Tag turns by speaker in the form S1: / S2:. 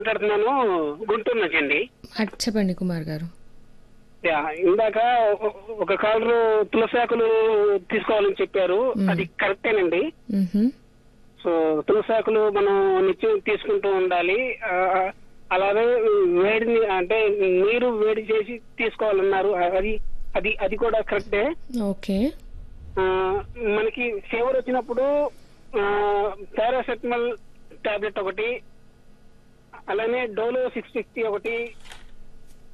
S1: మాట్లాడుతున్నాను గుంటూరు నుంచి అండి
S2: అట్ చెప్పండి కుమార్ గారు
S1: యా, ఇందాక ఒక- ఒక కాలరు తులసాకులు తీసుకోవాలని చెప్పారు అది కరెక్టేనండి
S2: మ్హూ.
S1: సో తులసాకులు మనం నిత్యం తీసుకుంటూ ఉండాలి ఆ, అలాగే వేడిని అంటే నీరు వేడి చేసి తీసుకోవాలన్నారు అది అది అది కూడా కరెక్టే
S2: ఓకే
S1: ఆ, మనకి ఫీవర్ వచ్చినప్పుడు పారాసెటమాల్ టాబ్లెట్ ఒకటి అలానే డోలో సిక్స్ ఫిఫ్టీ ఒకటి